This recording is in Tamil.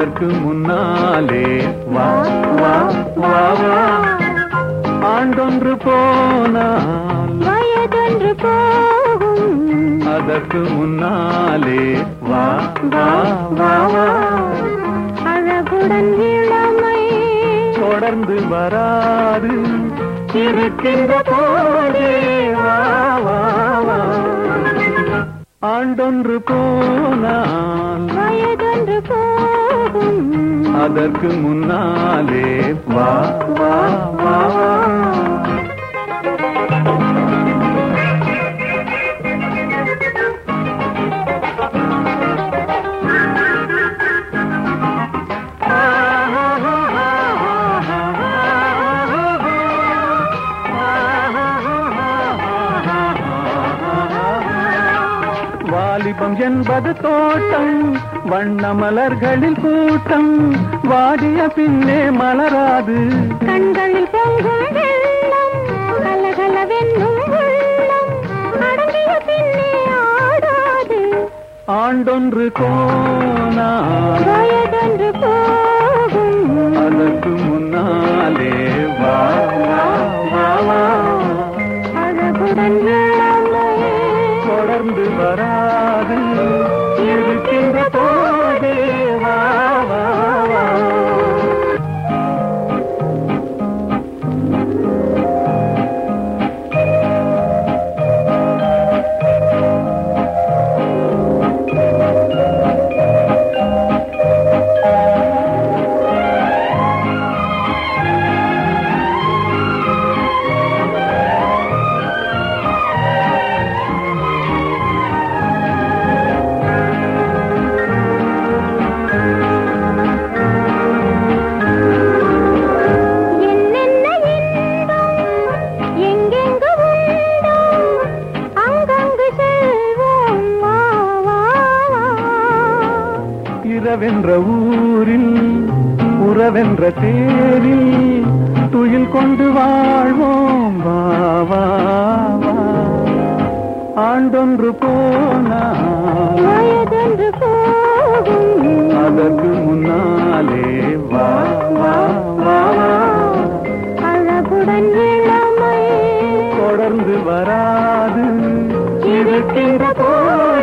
அதற்கு முன்னாலே வா வா வா வா ஆண்டொன்று போனால் வயதொன்று போகும் அதற்கு முன்னாலே வா வா வா வா அழகுடன் இளமை தொடர்ந்து வராது இருக்கின்ற போதே வா வா வா ஆண்டொன்று போனால் வயதொன்று போகும் அதற்கு முன்னாலே வா வா வா வா வாலிபம் என்பது தோட்டம் வண்ண மலர்களில் கூட்டம் வாடிய பின்னே மலராது கண்களில் பொங்கும் வெள்ளம் கலகலவென்னும் உள்ளம் அடங்கிய பின்னே ஆடாது ஆண்டொன்று போனால் வயதொன்று போகும் அதற்கு முன்னாலே வா வா வா வா அழகுடன் இளமை தொடர்ந்து வராது இருக்கின்ற போதே வா வா வா என்னென்ன இன்பம் எங்கெங்கு உண்டோ அங்கங்கு செல்வோம் வா வா வா இரவென்ற ஊரில் உறவென்ற தேரில் துயில் கொண்டு வாழ்வோம் வா வா வா ஆண்டொன்று போனால் வயதொன்று போகும் அதற்கு முன்னாலே வா வா வா வா அழகுடன் இளமை தொடர்ந்து வராது இருக்கின்ற போதே